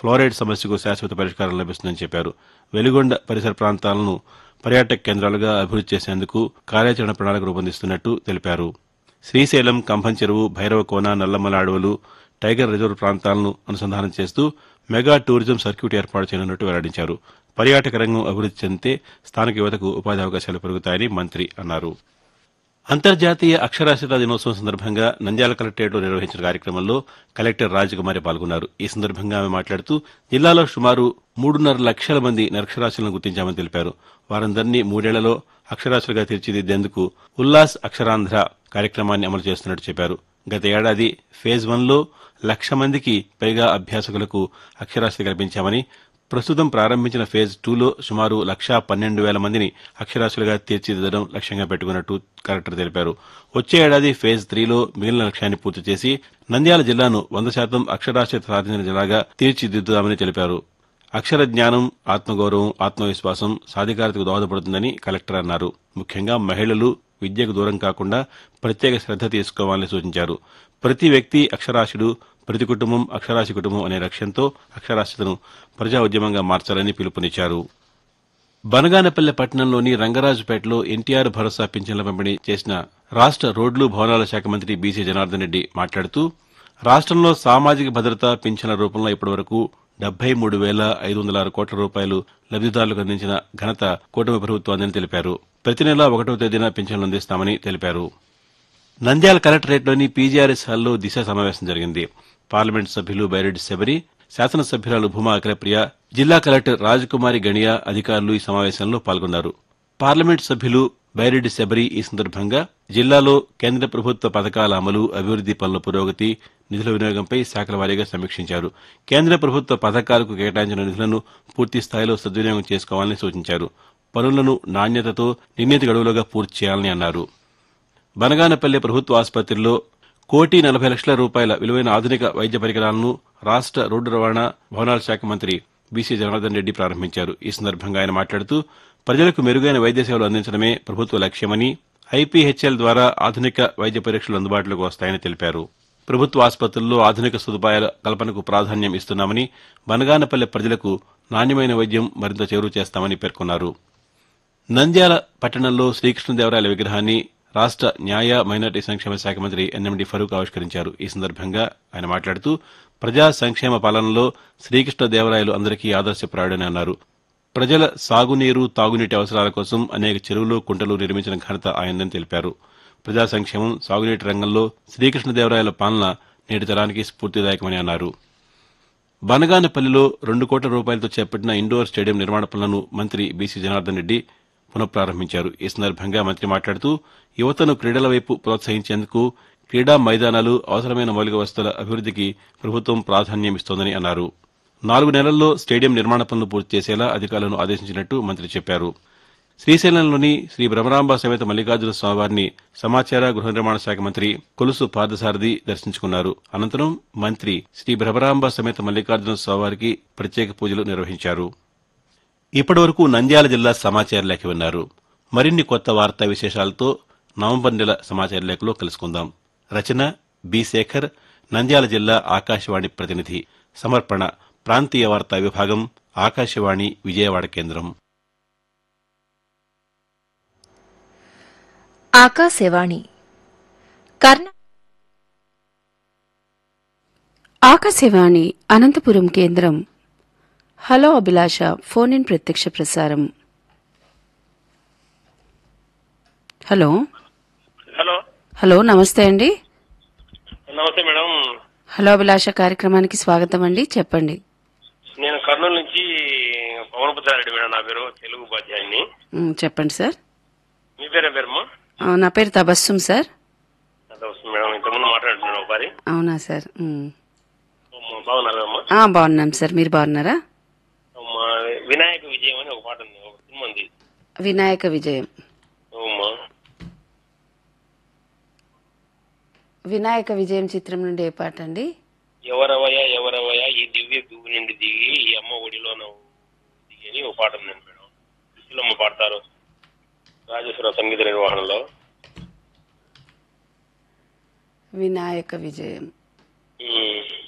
Fluoride సమస్యకు శాశ్వత పరిష్కారం లభిస్తుందని చెప్పారు వెలుగొండ పరిసర ప్రాంతాలను పర్యాటక కేంద్రాలుగా అభివృద్ది చేసేందుకు కార్యాచరణ ప్రణాళిక రూపొందిస్తున్నట్టు తెలిపారు శ్రీశైలం కంభం చెరువు భైరవకోన నల్లమల అడవులు టైగర్ రిజర్వ్ ప్రాంతాలను అనుసంధానం చేస్తూ మెగా టూరిజం సర్క్యూట్ ఏర్పాటు చేయనున్నట్టు వెల్లడించారు పర్యాటక రంగం అభివృద్ది చెందితే స్థానిక యువతకు ఉపాధి అవకాశాలు పెరుగుతాయని మంత్రి అన్నారు అంతర్జాతీయ అక్షరాస్యతా దినోత్సవం సందర్భంగా నంద్యాల కలెక్టరేట్లో నిర్వహించిన కార్యక్రమంలో కలెక్టర్ రాజకుమారి పాల్గొన్నారు ఈ సందర్భంగా ఆమె మాట్లాడుతూ జిల్లాలో సుమారు మూడున్నర లక్షల మంది నిరక్షరాస్యులను గుర్తించామని తెలిపారు వారందరినీ మూడేళ్లలో అక్షరాస్యులుగా తీర్చిదిద్దేందుకు ఉల్లాస్ అక్షరాంధ్ర కార్యక్రమాన్ని అమలు చేస్తున్నట్టు చెప్పారు గత ఏడాది ఫేజ్ వన్లో లక్ష మందికి పైగా అభ్యాసకులకు అక్షరాస్యత కల్పించామని ప్రస్తుతం ప్రారంభించిన ఫేజ్ టూలో సుమారు లక్షా పన్నెండు వేల మందిని అక్షరాస్యులుగా తీర్చిదిద్దడం లక్ష్యంగా పెట్టుకున్నట్టు కలెక్టర్ తెలిపారు వచ్చే ఏడాది ఫేజ్ త్రీలో మిగిలిన లక్ష్యాన్ని పూర్తి చేసి నంద్యాల జిల్లాను వంద శాతం అక్షరాస్యత సాధించిన జిల్లాగా తీర్చిదిద్దుదామని తెలిపారు అక్షర జ్ఞానం ఆత్మగౌరవం ఆత్మవిశ్వాసం సాధికారతకు దోహదపడుతుందని కలెక్టర్ అన్నారు ముఖ్యంగా మహిళలు విద్యకు దూరం కాకుండా ప్రత్యేక శ్రద్ధ తీసుకోవాలని సూచించారు ప్రతి వ్యక్తి అక్షరాస్యుడు ప్రతి కుటుంబం అక్షరాస్య కుటుంబం అనే లక్ష్యంతో అక్షరాస్యతను ప్రజా ఉద్యమంగా మార్చాలని పిలుపునిచ్చారు బనగానపల్లె పట్టణంలోని రంగరాజుపేటలో ఎన్టీఆర్ భరోసా పింఛన్ల పంపిణీ చేసిన రాష్ట రోడ్లు భవనాల శాఖ మంత్రి బీసీ జనార్దన్ రెడ్డి మాట్లాడుతూ రాష్ట్రంలో సామాజిక భద్రత పింఛన్ల రూపంలో ఇప్పటివరకు డెబ్బై మూడు వేల ఐదు వందల ఆరు కోట్ల రూపాయలు లబ్దిదారులకు అందించిన ఘనత కూటమి ప్రభుత్వాన్ని తెలిపారు ప్రతి నెల ఒకటో తేదీన పింఛన్లు అందిస్తామని తెలిపారు నంద్యాల కలెక్టరేట్లోని పీజీఆర్ఎస్ హాల్లో దిశ సమావేశం జరిగింది పార్లమెంట్ సభ్యులు బైరెడ్డి శబరి శాసనసభ్యురాలు భూమా అఖిలప్రియ జిల్లా కలెక్టర్ రాజకుమారి గణియా అధికారులు ఈ సమావేశంలో పాల్గొన్నారు పార్లమెంట్ సభ్యులు బైరెడ్డి శబరి ఈ సందర్భంగా జిల్లాలో కేంద్ర ప్రభుత్వ పథకాల అమలు అభివృద్ది పనుల పురోగతి నిధుల వినియోగంపై శాఖల వారీగా సమీక్షించారు కేంద్ర ప్రభుత్వ పథకాలకు కేటాయించిన నిధులను పూర్తి స్థాయిలో సద్వినియోగం చేసుకోవాలని సూచించారు పనులను నాణ్యతతో నిర్ణీత గడువులుగా పూర్తి చేయాలని అన్నారు బనగానపల్లె ప్రభుత్వ ఆసుపత్రిలో కోటి నలభై లక్షల రూపాయల విలువైన ఆధునిక వైద్య పరికరాలను రాష్ట రోడ్డు రవాణా భవనాల శాఖ మంత్రి బీసీ జనార్దన్ రెడ్డి ప్రారంభించారు ఈ సందర్భంగా ఆయన మాట్లాడుతూ ప్రజలకు మెరుగైన వైద్య సేవలు అందించడమే ప్రభుత్వ లక్ష్యమని ఐపీహెచ్ఎల్ ద్వారా ఆధునిక వైద్య పరీక్షలు అందుబాటులోకి వస్తాయని తెలిపారు ప్రభుత్వ ఆసుపత్రుల్లో ఆధునిక సదుపాయాల కల్పనకు ప్రాధాన్యం ఇస్తున్నామని బనగానపల్లె ప్రజలకు నాణ్యమైన వైద్యం మరింత చేరువ చేస్తామని పేర్కొన్నారు నంద్యాల పట్టణంలో శ్రీకృష్ణదేవరాయల విగ్రహాన్ని రాష్ట న్యాయ మైనార్టీ సంక్షేమ శాఖ మంత్రి ఎన్ఎండి ఫరూక్ ఆవిష్కరించారు ఈ సందర్భంగా ఆయన మాట్లాడుతూ ప్రజా సంక్షేమ పాలనలో శ్రీకృష్ణదేవరాయలు అందరికీ ఆదర్శప్రాయుడని అన్నారు ప్రజల సాగునీరు తాగునీటి అవసరాల కోసం అనేక చెరువులు కుంటలు నిర్మించిన ఘనత ఆయనదని తెలిపారు ప్రజా సంక్షేమం సాగునీటి రంగంలో శ్రీకృష్ణదేవరాయల పాలన నేటి తరానికి స్ఫూర్తిదాయకమని అన్నారు బనగానపల్లిలో రెండు కోట్ల రూపాయలతో చేపట్టిన ఇండోర్ స్టేడియం నిర్మాణ పనులను మంత్రి బీసీ జనార్దన్ రెడ్డి పునఃప్రారంభించారు ఈ సందర్భంగా మంత్రి మాట్లాడుతూ యువతను క్రీడల వైపు ప్రోత్సహించేందుకు క్రీడా మైదానాలు అవసరమైన మౌలిక వసతుల అభివృద్దికి ప్రభుత్వం ప్రాధాన్యమిస్తోందని అన్నారు నాలుగు నెలల్లో స్టేడియం నిర్మాణ పనులు పూర్తి చేసేలా అధికారులను ఆదేశించినట్టు మంత్రి చెప్పారు శ్రీశైలంలోని శ్రీ భ్రమరాంబ సమేత మల్లికార్జున స్వామివారిని సమాచార గృహ నిర్మాణ శాఖ మంత్రి కొలుసు పార్థసారథి దర్శించుకున్నారు అనంతరం మంత్రి శ్రీ భ్రమరాంబ సమేత మల్లికార్జున స్వామివారికి ప్రత్యేక పూజలు నిర్వహించారు ఇప్పటివరకు నంద్యాల జిల్లా సమాచార లేఖ విన్నారు మరిన్ని కొత్త వార్తా విశేషాలతో నవంబర్ నెల సమాచార లేఖలో కలుసుకుందాం రచన బి శేఖర్ నంద్యాల జిల్లా ఆకాశవాణి ప్రతినిధి సమర్పణ ప్రాంతీయ వార్తా విభాగం ఆకాశవాణి విజయవాడ కేంద్రం ఆకాశవాణి కర్ణ ఆకాశవాణి అనంతపురం కేంద్రం హలో అభిలాష ఫోన్ ఇన్ ప్రత్యక్ష ప్రసారం హలో హలో హలో నమస్తే అండి నమస్తే మేడం హలో అభిలాష కార్యక్రమానికి స్వాగతం అండి చెప్పండి నేను కర్నూలు నుంచి పవనపుత్రారెడ్డి మేడం నా పేరు తెలుగు ఉపాధ్యాయుని మ్, చెప్పండి సార్ మీ పేరే పేరమ్మా ఆ, నా పేరు తబస్సుం సార్ అదే వస్తుంది మేడం ఇంతకుముందు మాట్లాడుతున్నాను ఒకసారి అవునా సార్ మ్. బాగున్నారు అమ్మా ఆ, బాగున్నాం సార్ మీరు బాగున్నారా అమ్మా, వినాయక విజయం అని ఒక పాట ఉంది ఒక సినిమా ఉంది వినాయక విజయం అమ్మా వినాయక విజయం చిత్రం నుండి ఏ పాట అండి ఎవరవయ ఎవరవయ ఈ దివ్య దువ్వు నుండి దిగి ఈ అమ్మ ఒడిలోన దిగి అని ఒక పాట ఉందండి మేడం సుశీలమ్మ పాడతారు రాజేశ్వర సంగీత నిర్వహణలో వినాయక విజయం ఉమ్.